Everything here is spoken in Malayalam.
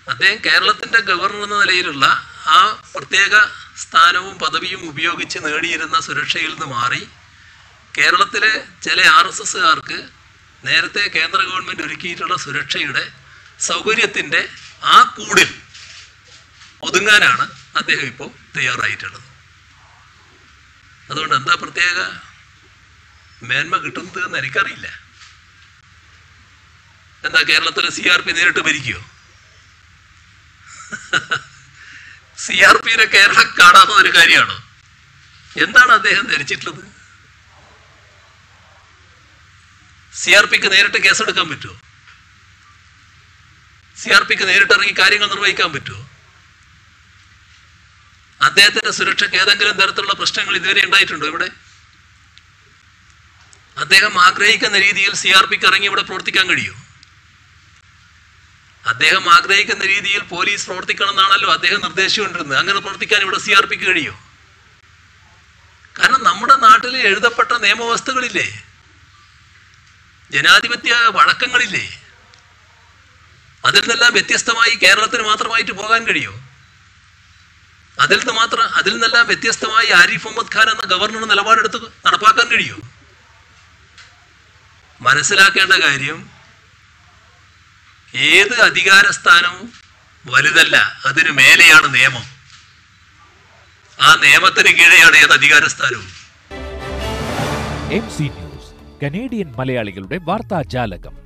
അദ്ദേഹം കേരളത്തിന്റെ ഗവർണർ എന്ന നിലയിലുള്ള ആ പ്രത്യേക സ്ഥാനവും പദവിയും ഉപയോഗിച്ച് നേടിയിരുന്ന സുരക്ഷയിൽ നിന്ന് മാറി കേരളത്തിലെ ചില ആർ എസ് എസ്സുകാർക്ക് നേരത്തെ കേന്ദ്ര ഗവൺമെന്റ് ഒരുക്കിയിട്ടുള്ള സുരക്ഷയുടെ സൗകര്യത്തിന്റെ ആ കൂടിൽ ഒതുങ്ങാനാണ് അദ്ദേഹം ഇപ്പോൾ തയ്യാറായിട്ടുള്ളത് അതുകൊണ്ട് എന്താ പ്രത്യേക മേന്മ കിട്ടുന്നത് എന്ന് എനിക്കറിയില്ല എന്താ കേരളത്തിലെ സി ആർ പി നേരിട്ട് ഭരിക്കുമോ സി ആർ പിയിലെ കേരളം കാണാത്ത ഒരു കാര്യമാണ് എന്താണ് അദ്ദേഹം ധരിച്ചിട്ടുള്ളത് സി ആർ പിക്ക് നേരിട്ട് കേസെടുക്കാൻ പറ്റുമോ സി ആർ പിക്ക് നേരിട്ട് ഇറങ്ങി കാര്യങ്ങൾ നിർവഹിക്കാൻ പറ്റുമോ അദ്ദേഹത്തിന്റെ സുരക്ഷയ്ക്ക് ഏതെങ്കിലും തരത്തിലുള്ള പ്രശ്നങ്ങൾ ഇതുവരെ ഉണ്ടായിട്ടുണ്ടോ ഇവിടെ അദ്ദേഹം ആഗ്രഹിക്കുന്ന രീതിയിൽ സി ആർ പിക്ക് ഇറങ്ങി ഇവിടെ പ്രവർത്തിക്കാൻ കഴിയുമോ അദ്ദേഹം ആഗ്രഹിക്കുന്ന രീതിയിൽ പോലീസ് പ്രവർത്തിക്കണം എന്നാണല്ലോ അദ്ദേഹം നിർദ്ദേശിച്ചുകൊണ്ടിരുന്നത് അങ്ങനെ പ്രവർത്തിക്കാൻ ഇവിടെ സി ആർ പിക്ക് കഴിയോ കാരണം നമ്മുടെ നാട്ടിൽ എഴുതപ്പെട്ട നിയമവ്യവസ്ഥകളില്ലേ ജനാധിപത്യ വഴക്കങ്ങളില്ലേ അതിൽ നിന്നെല്ലാം വ്യത്യസ്തമായി കേരളത്തിന് മാത്രമായിട്ട് പോകാൻ കഴിയോ അതിൽ നിന്ന് മാത്രം അതിൽ നിന്നെല്ലാം വ്യത്യസ്തമായി ആരിഫ് മുഹമ്മദ് ഖാൻ എന്ന ഗവർണർ നിലപാടെടുത്ത് നടപ്പാക്കാൻ കഴിയോ മനസ്സിലാക്കേണ്ട കാര്യം ഏത് അധികാരസ്ഥാനവും വലുതല്ല അതിന് മേലെയാണ് നിയമം ആ നിയമത്തിന് കീഴെയാണ് ഏത് അധികാരസ്ഥാനവും എം സി ന്യൂസ് കനേഡിയൻ മലയാളികളുടെ വാർത്താജാലകം